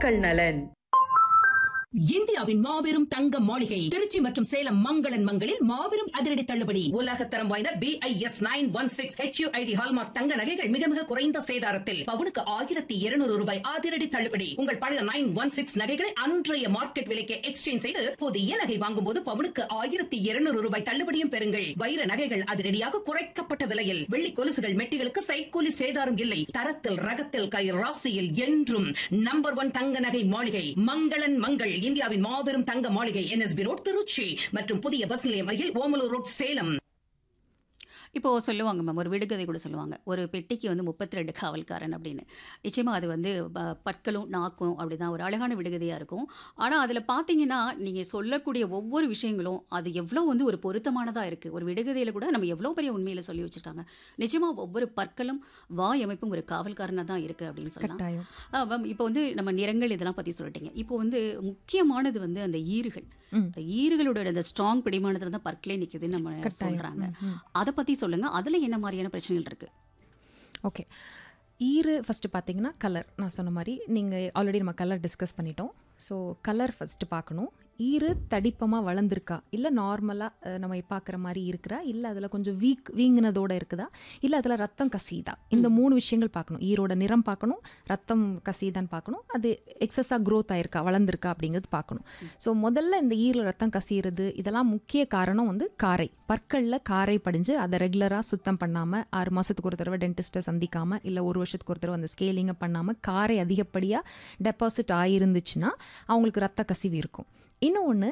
மக்கள் நலன் இந்தியாவின் மாபெரும் தங்க மாளிகை திருச்சி மற்றும் சேலம் மங்களன் மங்களில் மாபெரும் அதிரடி தள்ளுபடி உலக தரம் வாய்ந்த B I S nine one six HUID hallmark தங்க நகைகள் மிக மிக குறைந்த சேதாரத்தில் பவுனுக்கு ஆயிரத்தி இருநூறு ரூபாய் அதிரடி தள்ளுபடி உங்கள் பழைய நைன் ஒன் சிக்ஸ் நகைகளை அன்றைய மார்க்கெட் விலைக்கு எக்ஸ்சேஞ்ச் செய்து புதிய நகை வாங்கும் போது பவுனுக்கு ஆயிரத்தி இருநூறு ரூபாய் தள்ளுபடியும் பெறுங்கள் வைர நகைகள் அதிரடியாக குறைக்கப்பட்ட விலையில் வெள்ளி கொலுசுகள் மெட்டிகளுக்கு சைக்கூலி சேதாரம் இல்லை தரத்தில் ரகத்தில் கை ராசியில் என்றும் நம்பர் ஒன் தங்க நகை மாளிகை மங்களன் மங்கள் இந்தியாவின் மாபெரும் தங்க மாளிகை என்எஸ்பி ரோட் திருச்சி மற்றும் புதிய பஸ் நிலையம் அருகில் ஓமலூர் ரோட் சேலம் இப்போ சொல்லுவாங்க மேம் ஒரு விடுகதை கூட சொல்லுவாங்க ஒரு பெட்டிக்கு வந்து முப்பத்தி ரெண்டு காவல்காரன் அப்படின்னு நிச்சயமாக அது வந்து ப- பற்களும் நாக்கும் அப்படி தான் ஒரு அழகான விடுகதையாக இருக்கும் ஆனால் அதில் பார்த்தீங்கன்னா நீங்கள் சொல்லக்கூடிய ஒவ்வொரு விஷயங்களும் அது எவ்வளோ வந்து ஒரு பொருத்தமானதாக இருக்குது ஒரு விடுகதையில் கூட நம்ம எவ்வளோ பெரிய உண்மையில் சொல்லி வச்சுருக்காங்க நிச்சயமாக ஒவ்வொரு பற்களும் வாய் அமைப்பும் ஒரு காவல்காரனாக தான் இருக்குது அப்படின்னு சொல்லலாம் கட்டாயம் ஆ, மேம் இப்போ வந்து நம்ம நிறங்கள் இதெல்லாம் பற்றி சொல்லிட்டீங்க இப்போ வந்து முக்கியமானது வந்து அந்த ஈறுகள் ம். ஈறுகளோட அந்த ஸ்ட்ராங் பிடிமானத்தில் தான் பற்களே நிற்குதுன்னு நம்ம கட்டாயம் சொல்கிறாங்க ம், ம். அதை பற்றி சொல்லுங்க அதில் என்ன மாதிரியான பிரச்சனைகள் இருக்கு ஓகே ஈரு ஃபஸ்ட்டு பார்த்தீங்கன்னா கலர் நான் சொன்ன மாதிரி நீங்கள் ஆல்ரெடி நம்ம கலர் டிஸ்கஸ் பண்ணிட்டோம் ஸோ கலர் ஃபஸ்ட்டு பார்க்கணும் ஈரு தடிப்பமாக வளர்ந்துருக்கா இல்லை நார்மலாக நம்ம பார்க்குற மாதிரி இருக்கிறா இல்லை அதில் கொஞ்சம் வீக் வீங்கினதோட இருக்குதா இல்லை அதில் ரத்தம் கசியுதா இந்த மூணு விஷயங்கள் பார்க்கணும் ஈரோட நிறம் பார்க்கணும் ரத்தம் கசியுதான்னு பார்க்கணும் அது எக்ஸஸாக க்ரோத் ஆயிருக்கா வளர்ந்துருக்கா அப்படிங்கிறது பார்க்கணும் ஸோ முதல்ல இந்த ஈரில் ரத்தம் கசியிறது இதெல்லாம் முக்கிய காரணம் வந்து காரை பற்களில் காரை படிஞ்சு அதை ரெகுலராக சுத்தம் பண்ணாமல் ஆறு மாதத்துக்கு ஒரு தடவை டென்டிஸ்ட்டை சந்திக்காமல் இல்லை ஒரு வருஷத்துக்கு ஒரு தடவை அந்த ஸ்கேலிங்கை பண்ணாமல் காரை அதிகப்படியாக டெபாசிட் ஆகிருந்துச்சுன்னா அவங்களுக்கு ரத்த கசிவு இருக்கும் இன்னொன்று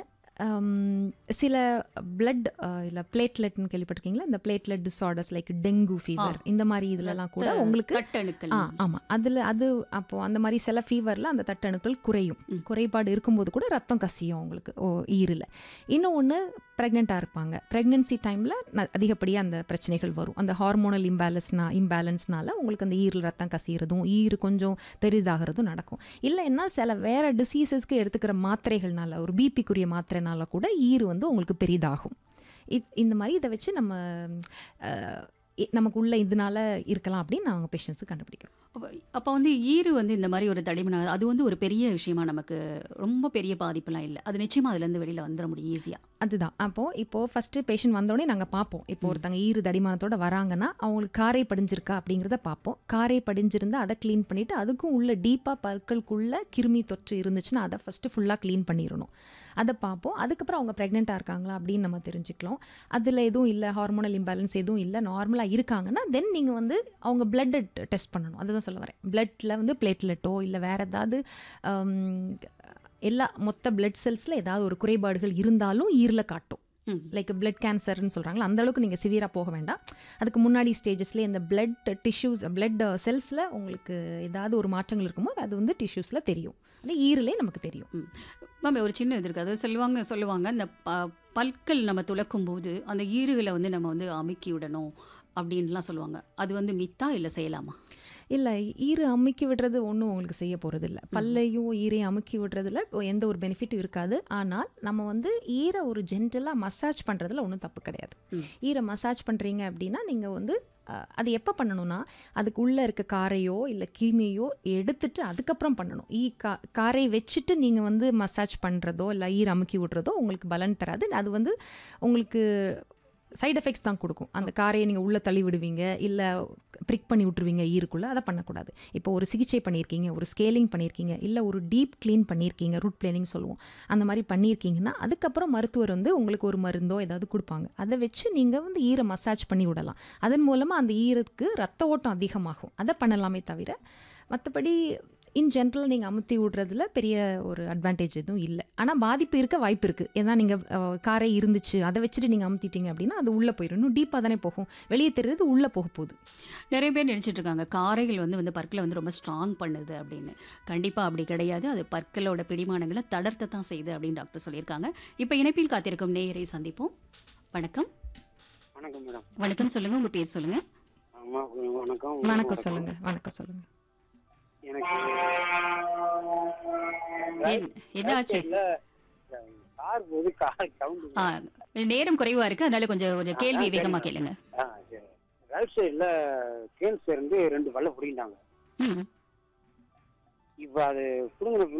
சில பிளட் இல்லை பிளேட்லெட்னு கேள்விப்பட்டிருக்கீங்களா இந்த platelet disorders like dengue fever இந்த மாதிரி இதுலலாம் கூட உங்களுக்கு கட்டணுக்கள் ஆ ஆமாம் அதில் அது அப்போது அந்த மாதிரி சில ஃபீவரில் அந்த தட்டணுக்கள் குறையும் குறைபாடு இருக்கும்போது கூட ரத்தம் கசியும் உங்களுக்கு ஓ ஈரில் இன்னொன்று ப்ரெக்னெண்ட்டாக இருப்பாங்க ப்ரெக்னென்சி டைமில் அதிகப்படியாக அந்த பிரச்சனைகள் வரும் அந்த ஹார்மோனல் இம்பேலன்ஸ்னா இம்பேலன்ஸ்னால உங்களுக்கு அந்த ஈரில் ரத்தம் கசிகிறதும் ஈறு கொஞ்சம் பெரிதாகிறதும் நடக்கும் இல்லைன்னா சில வேறு டிசீசஸ்க்கு எடுத்துக்கிற மாத்திரைகள்னால ஒரு பிபிக்குரிய மாத்திரைனால கூட ஈறு வந்து உங்களுக்கு பெரிதாகும் இப் இந்த மாதிரி இதை வச்சு நம்ம அஹ், இ- நமக்கு உள்ள இதனால இருக்கலாம் அப்படின்னு நாங்கள் பேஷண்ட்ஸுக்கு கண்டுபிடிக்கிறோம் அப்போ வந்து ஈறு வந்து இந்த மாதிரி ஒரு தடிமனா அது வந்து ஒரு பெரிய விஷயமா நமக்கு ரொம்ப பெரிய பாதிப்புலாம் இல்லை அது நிச்சயமா அதுலேருந்து வெளியில் வந்துட முடியும் ஈஸியாக அதுதான் அப்போது இப்போது ஃபஸ்ட்டு பேஷண்ட் வந்தோடனே நாங்கள் பார்ப்போம் இப்போ ஒருத்தங்க ஈறு தடிமானத்தோட வராங்கன்னா அவங்களுக்கு காரை படிஞ்சிருக்கா அப்படிங்கிறத பார்ப்போம் காரை படிஞ்சிருந்தா அதை க்ளீன் பண்ணிவிட்டு அதுக்கும் உள்ள டீப்பாக பற்களுக்குள்ள கிருமி தொற்று இருந்துச்சுன்னா அதை ஃபஸ்ட்டு ஃபுல்லாக க்ளீன் பண்ணிடணும் அதை பார்ப்போம் அதுக்கப்புறம் அவங்க ப்ரெக்னெண்ட்டாக இருக்காங்களா அப்படின்னு நம்ம தெரிஞ்சுக்கலாம் அதில் எதுவும் இல்லை ஹார்மோனல் இம்பேலன்ஸ் எதுவும் இல்லை நார்மலாக இருக்காங்கன்னா தென் நீங்கள் வந்து அவங்க பிளட் டெஸ்ட் பண்ணணும் அதுதான் சொல்ல வரேன் பிளட்டில் வந்து பிளேட்லெட்டோ இல்லை வேறு ஏதாவது ஹம், எல்லா மொத்த பிளட் செல்ஸில் ஏதாவது ஒரு குறைபாடுகள் இருந்தாலும் ஈரில் காட்டும் ம். லைக் பிளட் கேன்சர்னு சொல்கிறாங்களா அந்த அளவுக்கு நீங்கள் சிவியராக போக வேண்டாம் அதுக்கு முன்னாடி ஸ்டேஜஸ்லேயே இந்த பிளட் டிஷ்யூஸ் பிளட் செல்ஸில் உங்களுக்கு ஏதாவது ஒரு மாற்றங்கள் இருக்கும்போது அது வந்து டிஷ்யூஸில் தெரியும் இல்லை ஈரிலே நமக்கு தெரியும் மேம் ஒரு சின்ன இது இருக்குது அது சொல்லுவாங்க சொல்லுவாங்க இந்த ப பற்கள் நம்ம துளக்கும் போது அந்த ஈறுகளை வந்து நம்ம வந்து அமுக்கி விடணும் அப்படின்லாம் சொல்லுவாங்க அது வந்து மித்தா இல்லை செய்யலாமா இல்லை ஈரு அமுக்கி விடுறது ஒன்றும் உங்களுக்கு செய்ய போகிறது இல்லை பல்லையும் ஈரையும் அமுக்கி விடுறதுல இப்போ எந்த ஒரு பெனிஃபிட்டும் இருக்காது ஆனால் நம்ம வந்து ஈரை ஒரு ஜென்டலாக மசாஜ் பண்ணுறதுல ஒன்றும் தப்பு கிடையாது ம். ஈரை மசாஜ் பண்ணுறீங்க அப்படின்னா நீங்கள் வந்து அஹ், அது எப்போ பண்ணணும்னா அதுக்கு உள்ளே இருக்க காரையோ இல்லை கிருமியோ எடுத்துட்டு அதுக்கப்புறம் பண்ணணும் ஈ கா காரை வச்சுட்டு நீங்கள் வந்து மசாஜ் பண்ணுறதோ இல்லை ஈர் அமுக்கி விடுறதோ உங்களுக்கு பலன் தராது அது வந்து உங்களுக்கு சைடு எஃபெக்ட்ஸ் தான் கொடுக்கும் அந்த காரையை நீங்கள் உள்ளே தள்ளி விடுவீங்க இல்லை ப்ரிக் பண்ணி விட்டுருவீங்க ஈருக்குள்ளே அதை பண்ணக்கூடாது இப்போ ஒரு சிகிச்சை பண்ணியிருக்கீங்க ஒரு ஸ்கேலிங் பண்ணியிருக்கீங்க இல்லை ஒரு டீப் க்ளீன் பண்ணியிருக்கீங்க ரூட் பிளேனிங் சொல்லுவோம் அந்த மாதிரி பண்ணியிருக்கீங்கன்னா அதுக்கப்புறம் மருத்துவர் வந்து உங்களுக்கு ஒரு மருந்தோ ஏதாவது கொடுப்பாங்க அதை வச்சு நீங்கள் வந்து ஈரை மசாஜ் பண்ணி விடலாம் அதன் மூலமாக அந்த ஈருக்கு ரத்த ஓட்டம் அதிகமாகும் அதை பண்ணலாமே தவிர மற்றபடி இன் ஜென்ரல் நீங்கள் அமுத்தி விடுறதுல பெரிய ஒரு அட்வான்டேஜ் எதுவும் இல்லை ஆனால் பாதிப்பு இருக்க வாய்ப்பு இருக்குது ஏன்னா நீங்கள் காரை இருந்துச்சு அதை வச்சுட்டு நீங்கள் அமுத்திட்டீங்க அப்படின்னா அது உள்ளே போயிடும் இன்னும் டீப்பாக தானே போகும் வெளியே தெரியுது உள்ளே போக போகுது நிறைய பேர் நினைச்சிட்டு இருக்காங்க காரைகள் வந்து வந்து பற்களை வந்து ரொம்ப ஸ்ட்ராங் பண்ணுது அப்படின்னு கண்டிப்பாக அப்படி கிடையாது அது பற்களோட பிடிமானங்களை தளர்த்த தான் செய்யுது அப்படின்னு டாக்டர் சொல்லியிருக்காங்க இப்போ இணைப்பில் காத்திருக்கும் நேயரை சந்திப்போம் வணக்கம் வணக்கம் மேடம் வணக்கம் சொல்லுங்க உங்க பேர் சொல்லுங்க ஆமா வணக்கம் வணக்கம் சொல்லுங்கள் வணக்கம் சொல்லுங்கள் எனக்கு என்- என்ன ஆச்சு இல்ல கார் போது கார் சவுண்ட் ஆ, நேரம் குறைவா இருக்கு அதனால கொஞ்சம் ஒரு கேள்வி ஆ, வேகமா சரிங்க. கேளுங்க ரைட் சைடுல கேன்ஸ் இருந்து ரெண்டு வல்ல புடிங்கிட்டாங்க ம் இப்ப அது புடுங்கின